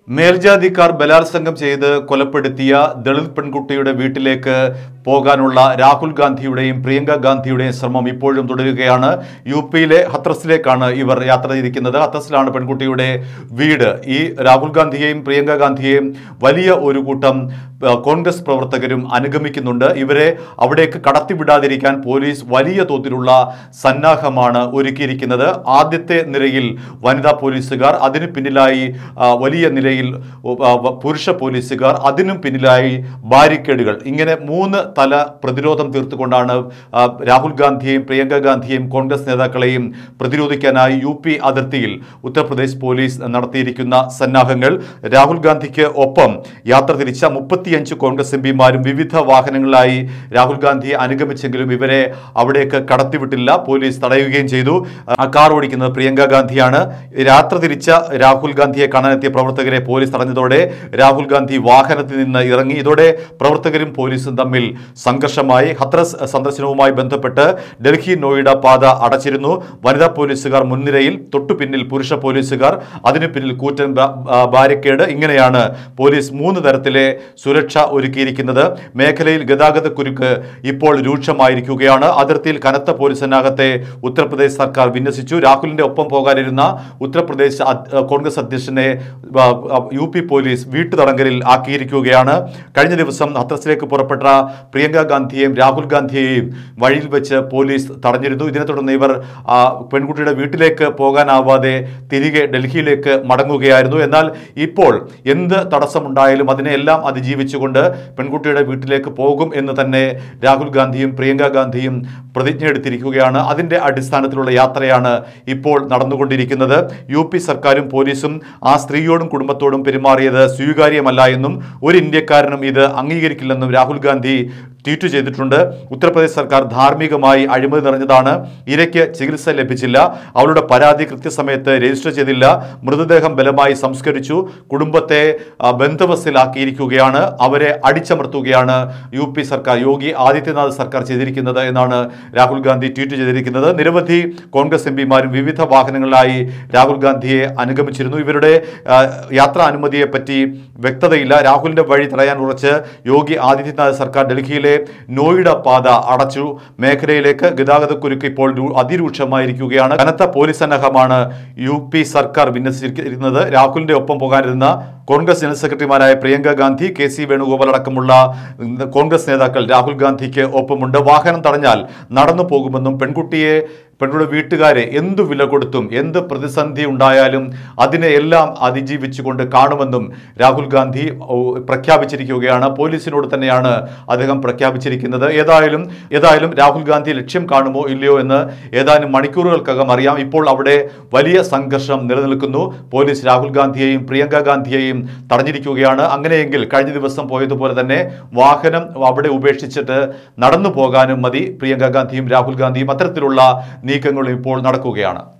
മേൽജാതിക്കാർ ബലാത്സംഗം ചെയ്ത് കൊലപ്പെടുത്തിയ ദളിത് പെൺകുട്ടിയുടെ വീട്ടിലേക്ക് പോകാനുള്ള രാഹുൽ ഗാന്ധിയുടെയും പ്രിയങ്ക ഗാന്ധിയുടെയും ശ്രമം ഇപ്പോഴും തുടരുകയാണ് യു പിയിലെ ഹത്രസിലേക്കാണ് ഇവർ യാത്ര ചെയ്തിരിക്കുന്നത് ഹത്രസിലാണ് പെൺകുട്ടിയുടെ വീട് ഈ രാഹുൽ ഗാന്ധിയെയും പ്രിയങ്ക ഗാന്ധിയെയും വലിയ ഒരു കൂട്ടം ആ, കോൺഗ്രസ് പ്രവർത്തകരും അനുഗമിക്കുന്നുണ്ട് ഇവരെ അവിടേക്ക് കടത്തിവിടാതിരിക്കാൻ പോലീസ് വലിയ തോതിലുള്ള സന്നാഹമാണ് ഒരുക്കിയിരിക്കുന്നത് ആദ്യത്തെ നിരയിൽ വനിതാ പോലീസുകാർ അതിന് പിന്നിലായി ആ, വലിയ നിലയിൽ ഉ, ആ, വ- പുരുഷ പോലീസുകാർ അതിനും പിന്നിലായി ബാരിക്കേഡുകൾ ഇങ്ങനെ മൂന്ന് തല പ്രതിരോധം തീർത്തുകൊണ്ടാണ് ആ, രാഹുൽ ഗാന്ധിയെയും പ്രിയങ്ക ഗാന്ധിയെയും കോൺഗ്രസ് നേതാക്കളെയും പ്രതിരോധിക്കാനായി യു പി അതിർത്തിയിൽ ഉത്തർപ്രദേശ് പോലീസ് നടത്തിയിരിക്കുന്ന സന്നാഹങ്ങൾ രാഹുൽ ഗാന്ധിക്ക് ഒപ്പം യാത്ര തിരിച്ച മുപ്പത്തിയഞ്ച് കോൺഗ്രസ് എം പിമാരും വിവിധ വാഹനങ്ങളിലായി രാഹുൽ ഗാന്ധിയെ അനുഗമിച്ചെങ്കിലും ഇവരെ അവിടേക്ക് കടത്തിവിട്ടില്ല പോലീസ് തടയുകയും ചെയ്തു ആ കാർ ഓടിക്കുന്നത് പ്രിയങ്ക ഗാന്ധിയാണ് യാത്ര തിരിച്ച രാഹുൽ ഗാന്ധിയെ കാണാനെത്തിയ പ്രവർത്തകരെ പോലീസ് തടഞ്ഞതോടെ രാഹുൽ ഗാന്ധി വാഹനത്തിൽ നിന്ന് ഇറങ്ങി ഇതോടെ പ്രവർത്തകരും പോലീസും തമ്മിൽ സംഘർഷമായി ഹത്രസ് സന്ദർശനവുമായി ബന്ധപ്പെട്ട് ഡൽഹി നോയിഡ പാത അടച്ചിരുന്നു വനിതാ പോലീസുകാർ മുൻനിരയിൽ തൊട്ടു പിന്നിൽ പുരുഷ പോലീസുകാർ അതിനു പിന്നിൽ കൂറ്റൻ ബാ- ആ, ബാരിക്കേഡ് ഇങ്ങനെയാണ് പോലീസ് മൂന്ന് തരത്തിലെ സുരക്ഷ ഒരുക്കിയിരിക്കുന്നത് മേഖലയിൽ ഗതാഗത കുരുക്ക് ഇപ്പോൾ രൂക്ഷമായിരിക്കുകയാണ് അതിർത്തിയിൽ കനത്ത പോലീസ് സന്നാഹത്തെ ഉത്തർപ്രദേശ് സർക്കാർ വിന്യസിച്ചു രാഹുലിന്റെ ഒപ്പം പോകാനിരുന്ന ഉത്തർപ്രദേശ് അദ്- കോൺഗ്രസ് അധ്യക്ഷനെ ആ, ആ, യു പി പോലീസ് വീട്ടുതടങ്കലിൽ ആക്കിയിരിക്കുകയാണ് കഴിഞ്ഞ ദിവസം ഹത്രസിലേക്ക് പുറപ്പെട്ട പ്രിയങ്ക ഗാന്ധിയെയും രാഹുൽ ഗാന്ധിയെയും വഴിയിൽ വെച്ച് പോലീസ് തടഞ്ഞിരുന്നു ഇതിനെ തുടർന്ന് ഇവർ ആ, പെൺകുട്ടിയുടെ വീട്ടിലേക്ക് പോകാനാവാതെ തിരികെ ഡൽഹിയിലേക്ക് മടങ്ങുകയായിരുന്നു എന്നാൽ ഇപ്പോൾ എന്ത് തടസ്സമുണ്ടായാലും അതിനെല്ലാം അതിജീവിച്ചുകൊണ്ട് പെൺകുട്ടിയുടെ വീട്ടിലേക്ക് പോകും എന്ന് തന്നെ രാഹുൽ ഗാന്ധിയും പ്രിയങ്ക ഗാന്ധിയും പ്രതിജ്ഞ എടുത്തിരിക്കുകയാണ് അതിന്റെ അടിസ്ഥാനത്തിലുള്ള യാത്രയാണ് ഇപ്പോൾ നടന്നുകൊണ്ടിരിക്കുന്നത് യു പി സർക്കാരും പോലീസും ആ സ്ത്രീയോടും കുടുംബത്തോടും പെരുമാറിയത് സ്വീകാര്യമല്ല എന്നും ഒരു ഇന്ത്യക്കാരനും ഇത് അംഗീകരിക്കില്ലെന്നും രാഹുൽ ഗാന്ധി ട്വീറ്റ് ചെയ്തിട്ടുണ്ട് ഉത്തർപ്രദേശ് സർക്കാർ ധാർമ്മികമായി അഴിമതി നിറഞ്ഞതാണ് ഇരയ്ക്ക് ചികിത്സ ലഭിച്ചില്ല അവളുടെ പരാതി കൃത്യസമയത്ത് രജിസ്റ്റർ ചെയ്തില്ല മൃതദേഹം ബലമായി സംസ്കരിച്ചു കുടുംബത്തെ ആ, ബന്ധവസ്ഥയിലാക്കിയിരിക്കുകയാണ് അവരെ അടിച്ചമർത്തുകയാണ് യു പി സർക്കാർ യോഗി ആദിത്യനാഥ് സർക്കാർ ചെയ്തിരിക്കുന്നത് എന്നാണ് രാഹുൽ ഗാന്ധി ട്വീറ്റ് ചെയ്തിരിക്കുന്നത് നിരവധി കോൺഗ്രസ് എം പിമാരും വിവിധ വാഹനങ്ങളിലായി രാഹുൽ ഗാന്ധിയെ അനുഗമിച്ചിരുന്നു ഇവരുടെ ആ, യാത്രാ അനുമതിയെ പറ്റി വ്യക്തതയില്ല രാഹുലിന്റെ വഴി തടയാൻ ഉറച്ച് യോഗി ആദിത്യനാഥ് സർക്കാർ ഡൽഹിയിലെ നോയിഡ പാത അടച്ചു മേഖലയിലേക്ക് ഗതാഗതക്കുരുക്ക് ഇപ്പോൾ രൂ- അതിരൂക്ഷമായിരിക്കുകയാണ് കനത്ത പോലീസ് സന്നാഹമാണ് യു പി സർക്കാർ വിന്യസിച്ചിരിക്കുന്നത് രാഹുലിന്റെ ഒപ്പം പോകാനിരുന്ന കോൺഗ്രസ് ജനറൽ സെക്രട്ടറിമാരായ പ്രിയങ്ക ഗാന്ധി കെ സി വേണുഗോപാൽ അടക്കമുള്ള ഉം, കോൺഗ്രസ് നേതാക്കൾ രാഹുൽ ഗാന്ധിക്ക് ഒപ്പമുണ്ട് വാഹനം തടഞ്ഞാൽ നടന്നു പോകുമെന്നും പെൺകുട്ടിയെ പെൺകുട്ടിയുടെ വീട്ടുകാരെ എന്തു വില കൊടുത്തും എന്ത് പ്രതിസന്ധി ഉണ്ടായാലും അതിനെ എല്ലാം അതിജീവിച്ചുകൊണ്ട് കാണുമെന്നും രാഹുൽ ഗാന്ധി ഓ, പ്രഖ്യാപിച്ചിരിക്കുകയാണ് പോലീസിനോട് തന്നെയാണ് അദ്ദേഹം പ്രഖ്യാപിച്ചിരിക്കുന്നത് ഏതായാലും ഏതായാലും രാഹുൽ ഗാന്ധി ലക്ഷ്യം കാണുമോ ഇല്ലയോ എന്ന് ഏതാനും മണിക്കൂറുകൾക്കകം അറിയാം ഇപ്പോൾ അവിടെ വലിയ സംഘർഷം നിലനിൽക്കുന്നു പോലീസ് രാഹുൽ ഗാന്ധിയെയും പ്രിയങ്ക ഗാന്ധിയെയും തടഞ്ഞിരിക്കുകയാണ് അങ്ങനെയെങ്കിൽ കഴിഞ്ഞ ദിവസം പോയതുപോലെ തന്നെ വാഹനം അവിടെ ഉപേക്ഷിച്ചിട്ട് നടന്നു പോകാനും മതി പ്രിയങ്ക ഗാന്ധിയും രാഹുൽ ഗാന്ധിയും അത്തരത്തിലുള്ള നീക്കങ്ങളും ഇപ്പോൾ നടക്കുകയാണ്